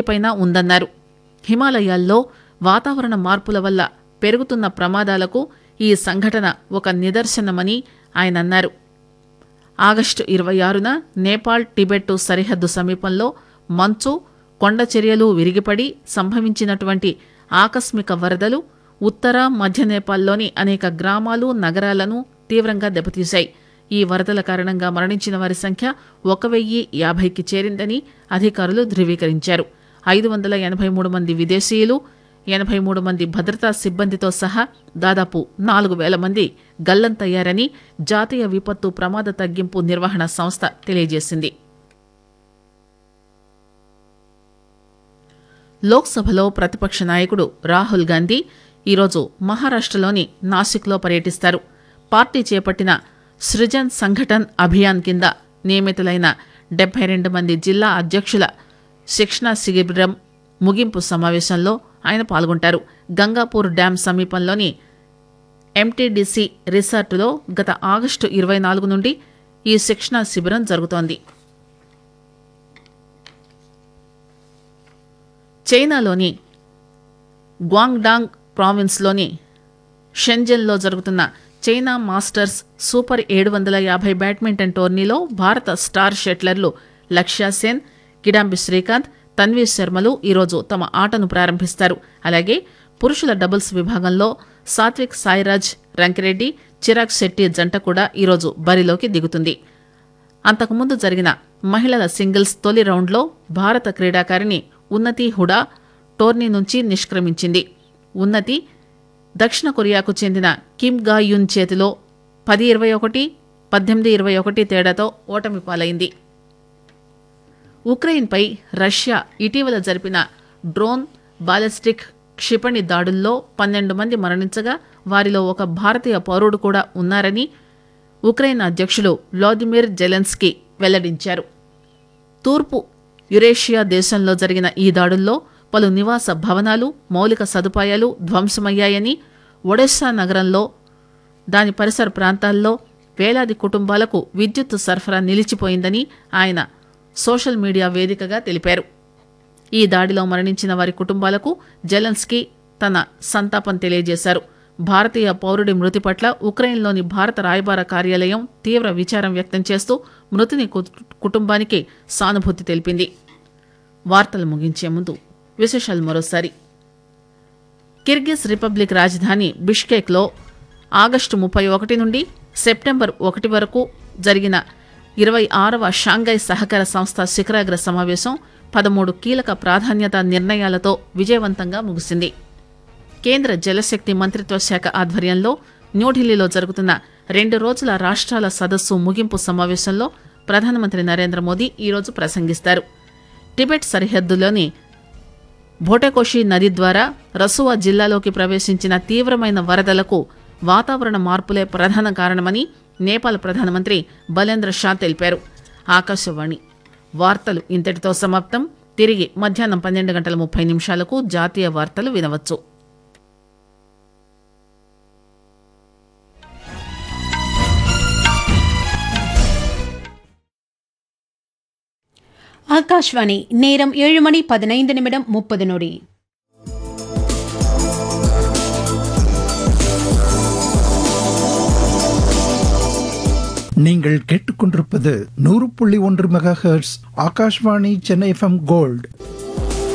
ఉనికిపైన ఉందన్నారు హిమాలయాల్లో వాతావరణ మార్పుల వల్ల పెరుగుతున్న ప్రమాదాలకు ఈ సంఘటన ఒక నిదర్శనమని ఆయన అన్నారు ఆగస్టు ఇరవై ఆరున నేపాల్ టిబెట్ సరిహద్దు సమీపంలో మంచు కొండ చర్యలు విరిగిపడి సంభవించినటువంటి ఆకస్మిక వరదలు ఉత్తర మధ్య నేపాల్లోని అనేక గ్రామాలు నగరాలను తీవ్రంగా దెబ్బతీశాయి ఈ వరదల కారణంగా మరణించిన వారి సంఖ్య ఒక వెయ్యి యాభైకి చేరిందని అధికారులు ధృవీకరించారు ఐదు వందల ఎనభై మూడు మంది విదేశీయులు ఎనభై మూడు మంది భద్రతా సిబ్బందితో సహా దాదాపు నాలుగు వేల మంది గల్లంతయ్యారని జాతీయ విపత్తు ప్రమాద తగ్గింపు నిర్వహణ సంస్థ తెలియజేసింది లోక్సభలో ప్రతిపక్ష నాయకుడు రాహుల్ గాంధీ ఈరోజు మహారాష్టలోని నాసిక్లో పర్యటిస్తారు పార్టీ చేపట్టిన సృజన్ సంఘటన్ అభియాన్ కింద నియమితులైన డెబ్బై రెండు మంది జిల్లా అధ్యక్షుల శిక్షణా శిబిరం ముగింపు సమావేశంలో ఆయన పాల్గొంటారు గంగాపూర్ డ్యాం సమీపంలోని ఎంటీడీసీ రిసార్టులో గత ఆగస్టు ఇరవై నాలుగు నుండి ఈ శిక్షణా శిబిరం జరుగుతోంది చైనాలోని గ్వాంగ్డాంగ్ ప్రావిన్స్లోని షెంజన్లో జరుగుతున్న చైనా మాస్టర్స్ సూపర్ ఏడు వందల యాభై బ్యాడ్మింటన్ టోర్నీలో భారత స్టార్ షట్లర్లు లక్ష్య సేన్ కిడాంబి శ్రీకాంత్ తన్వీ శర్మలు ఈరోజు తమ ఆటను ప్రారంభిస్తారు అలాగే పురుషుల డబుల్స్ విభాగంలో సాత్విక్ సాయిరాజ్ రంకిరెడ్డి చిరాగ్ శెట్టి జంట కూడా ఈరోజు బరిలోకి దిగుతుంది అంతకుముందు జరిగిన మహిళల సింగిల్స్ తొలి రౌండ్లో భారత క్రీడాకారిణి ఉన్నతి హుడా టోర్నీ నుంచి నిష్క్రమించింది ఉన్నతి దక్షిణ కొరియాకు చెందిన కిమ్ గా యున్ చేతిలో పది ఇరవై ఒకటి పద్దెనిమిది ఇరవై ఒకటి తేడాతో ఓటమి పాలైంది ఉక్రెయిన్పై రష్యా ఇటీవల జరిపిన డ్రోన్ బాలిస్టిక్ క్షిపణి దాడుల్లో పన్నెండు మంది మరణించగా వారిలో ఒక భారతీయ పౌరుడు కూడా ఉన్నారని ఉక్రెయిన్ అధ్యక్షులు వ్లాదిమిర్ జెలెన్స్కీ వెల్లడించారు తూర్పు యురేషియా దేశంలో జరిగిన ఈ దాడుల్లో పలు నివాస భవనాలు మౌలిక సదుపాయాలు ధ్వంసమయ్యాయని ఒడెస్సా నగరంలో దాని పరిసర ప్రాంతాల్లో వేలాది కుటుంబాలకు విద్యుత్ సరఫరా నిలిచిపోయిందని ఆయన సోషల్ మీడియా వేదికగా తెలిపారు ఈ దాడిలో మరణించిన వారి కుటుంబాలకు జెలెన్స్కీ తన సంతాపం తెలియజేశారు భారతీయ పౌరుడి మృతి పట్ల ఉక్రెయిన్లోని భారత రాయబార కార్యాలయం తీవ్ర విచారం వ్యక్తం చేస్తూ మృతుని కు- కుటుంబానికి సానుభూతి తెలిపింది వార్తలు ముగించే ముందు విశేషాలు మరోసారి కిర్గిజ్ రిపబ్లిక్ రాజధాని బిష్కేక్లో ఆగస్టు ముప్పై ఒకటి నుండి సెప్టెంబర్ ఒకటి వరకు జరిగిన ఇరవై ఆరవ షాంఘై సహకార సంస్థ శిఖరాగ్ర సమావేశం పదమూడు కీలక ప్రాధాన్యత నిర్ణయాలతో విజయవంతంగా ముగిసింది కేంద్ర జలశక్తి మంత్రిత్వ శాఖ ఆధ్వర్యంలో న్యూఢిల్లీలో జరుగుతున్న రెండు రోజుల రాష్ట్రాల సదస్సు ముగింపు సమావేశంలో ప్రధానమంత్రి నరేంద్ర మోదీ ఈరోజు ప్రసంగిస్తారు టిబెట్ సరిహద్దులోని భోటకోషి నది ద్వారా రసువా జిల్లాలోకి ప్రవేశించిన తీవ్రమైన వరదలకు వాతావరణ మార్పులే ప్రధాన కారణమని నేపాల్ ప్రధానమంత్రి బలేంద్ర షా తెలిపారు ఆకాశవాణి వార్తలు ఇంతటితో సమాప్తం తిరిగి మధ్యాహ్నం పన్నెండు గంటల ముప్పై నిమిషాలకు జాతీయ వార్తలు వినవచ్చు ஆகாஷ்வாணி நேரம் ஏழு மணி பதினைந்து நிமிடம் முப்பது நொடி நீங்கள் கேட்டுக்கொண்டிருப்பது நூறு புள்ளி ஒன்று mega hertz Akashvani Chennai FM gold